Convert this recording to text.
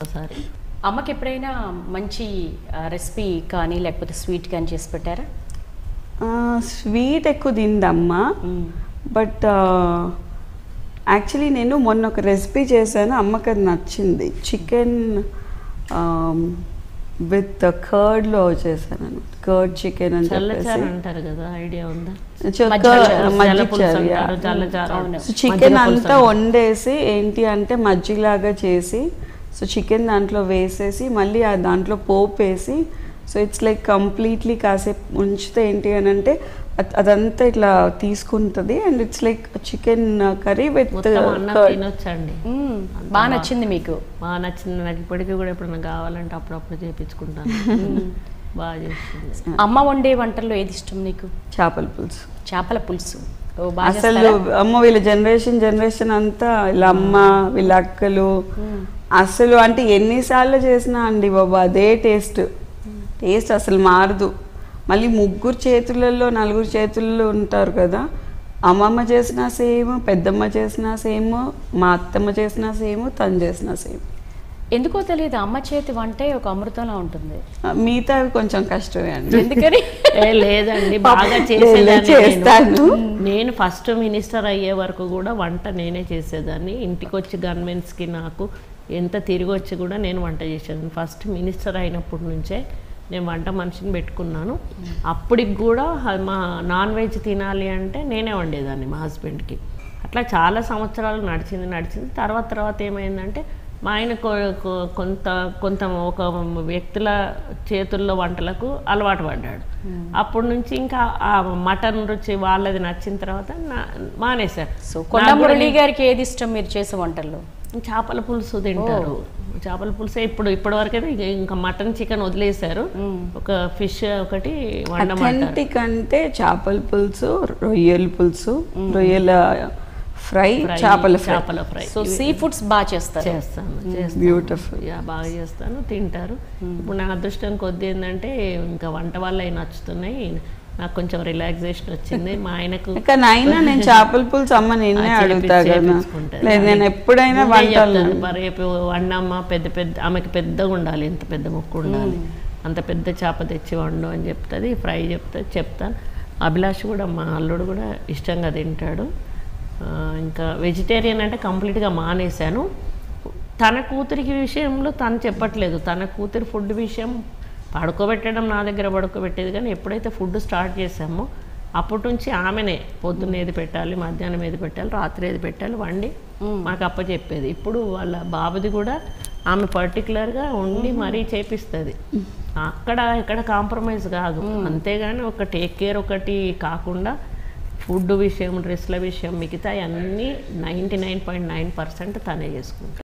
ఒక్కసారి అమ్మకి ఎప్పుడైనా మంచి రెసిపీ కానీ లేకపోతే స్వీట్ కానీ చేసి పెట్టారా స్వీట్ ఎక్కువ తిందమ్మా బట్ యాక్చువల్లీ నేను మొన్న ఒక రెసిపీ చేశాను అమ్మకి అది నచ్చింది చికెన్ విత్ కర్డ్లో చేశాను అనమాట కర్డ్ చికెన్ అని చల్లచారు చెప్పేసి అంటారు కదా ఐడియా ఉందా చ- మజ్జిగ curd- చారు, మజ్జిగ జల పులుసు చారు, yeah. అంటారు, జల్లచారు అవును. అంటారు. సో చికెన్ మజ్జిగ పులుసు అంతా అంటారు. వండేసి ఏంటి అంటే మజ్జిగలాగా చేసి సో చికెన్ దాంట్లో వేసేసి మళ్ళీ ఆ దాంట్లో పోపు వేసి సో ఇట్స్ లైక్ కంప్లీట్లీ కాసేపు ఉంచితే ఏంటి అని అంటే అద్- అదంతా ఇట్లా తీసుకుంటుంది and it's like chicken curry with మొత్తం అన్నం తినొచ్చండి మ్మ్. బాగా నచ్చింది మీకు బాగా నచ్చింది నాకు ఇప్పటికీ కూడా ఎప్పుడైనా కావాలంటే అప్పుడప్పుడు చేపించుకుంటాను బాగా చేస్తుంది అమ్మ వండే వంటల్లో ఏది ఇష్టం నీకు చేపల పులుసు చేపల పులుసు ఓ, బాగా అసలు చేస్తారా? అమ్మ వీళ్ళ జనరేషన్ జనరేషన్ అంతా వీళ్ళ అమ్మ వీళ్ళ అక్కలు అసలు అంటే ఎన్నిసార్లు చేసినా అండి బాబా అదే టేస్ట్ టేస్ట్ అసలు మారదు మళ్ళీ ముగ్గురు చేతులలో నలుగురు చేతుల్లో ఉంటారు కదా అమ్మమ్మ చేసినా సేమ్ పెద్దమ్మ చేసినా సేమ్ మా అత్తమ్మ చేసినా సేమ్ తను చేసినా సేమ్ ఎందుకో తెలియదు అమ్మ చేతి వంటే ఒక అమృతంలా ఉంటుంది మిగతా కొంచెం కష్టమే అండి ఎందుకని ఏ లేదండి బాగా లేదు, చేసేదాన్ని చేస్తాను. నేను. నేను ఫస్ట్ మినిస్టర్ అయ్యే వరకు కూడా వంట నేనే చేసేదాన్ని ఇంటికి వచ్చి గవర్నమెంట్స్కి నాకు ఎంత తిరిగి వచ్చి కూడా నేను వంట చేసేదాన్ని ఫస్ట్ మినిస్టర్ అయినప్పటి నుంచే నేను వంట మనిషిని పెట్టుకున్నాను అప్పటికి కూడా హ- మా నాన్ వెజ్ తినాలి అంటే నేనే వండేదాన్ని మా హస్బెండ్కి అట్లా చాలా సంవత్సరాలు నడిచింది నడిచింది తర్వాత తర్వాత ఏమైందంటే మా ఆయన కొ- కొ- కొంత కొంత ఒక వ్యక్తుల చేతుల్లో వంటలకు అలవాటు పడ్డాడు అప్పటి నుంచి ఇంకా ఆ మటన్ రుచి వాళ్ళది నచ్చిన తర్వాత నా- మానేశారు సో కొండ మురళి గారికి ఏది ఇష్టం మీరు చేసే వంటల్లో చేపల పులుసు తింటారు చేపల పులుసే ఇప్పుడు ఇప్పటి వరకైతే ఇక ఇంకా మటన్ చికెన్ వదిలేశారు ఒక ఫిష్ ఒకటి వండమంటారు అథెంటిక్ అంటే చేపల పులుసు రొయ్యల పులుసు రొయ్యల ఫ్రై Fry, చేపల ఫ్రై చేపల ఫ్రై సో సీ ఫుడ్స్ బాగా చేస్తారు చేస్తాను చేస్తాను బ్యూటిఫుల్ యా బాగా చేస్తాను తింటారు ఇప్పుడు నా అదృష్టం కొద్ది ఏంటంటే ఇంకా వంట వల్ల అవి నచ్చుతున్నాయి నాకు కొంచెం రిలాక్సేషన్ వచ్చింది మా ఆయనకు కానీ అయినా నేను చేపల పులుసు అమ్మ నిన్నే ఆ, అడుగుతా చేపించి- కదా చేపించుకుంటది. లేదు నేను ఎప్పుడైనా ముందే వంటలు చెప్తాను, మరి రేపు వండమ్మ పెద్ద పెద్ద ఆమెకి పెద్దగా ఉండాలి ఎంత పెద్ద ముక్కు ఉండాలి అంత పెద్ద చేప తెచ్చి వండు అని చెప్తుంది ఫ్రై చెప్తుంది చెప్తాను అభిలాష్ కూడా మా అల్లుడు కూడా ఇష్టంగా తింటాడు ఆ, ఇంకా వెజిటేరియన్ అంటే కంప్లీట్గా మానేశాను తన కూతురికి విషయంలో తను చెప్పట్లేదు తన కూతురి ఫుడ్ విషయం పడుకోబెట్టడం నా దగ్గర పడుకోబెట్టేది కానీ ఎప్పుడైతే ఫుడ్ స్టార్ట్ చేసామో అప్పటి నుంచి ఆమెనే పొద్దున్న ఏది పెట్టాలి మధ్యాహ్నం ఏది పెట్టాలి రాత్రి ఏది పెట్టాలి వండి మాకు అప్ప చెప్పేది ఇప్పుడు వాళ్ళ బాబుది కూడా ఆమె పర్టికులర్గా ఉండి మరీ చేపిస్తుంది అక్కడ ఇక్కడ కాంప్రమైజ్ కాదు అంతేగాని ఒక టేక్ కేర్ ఒకటి కాకుండా ఫుడ్ విషయం డ్రెస్ల విషయం మిగతా అన్నీ ninety nine point nine percent తనే చేసుకుంటారు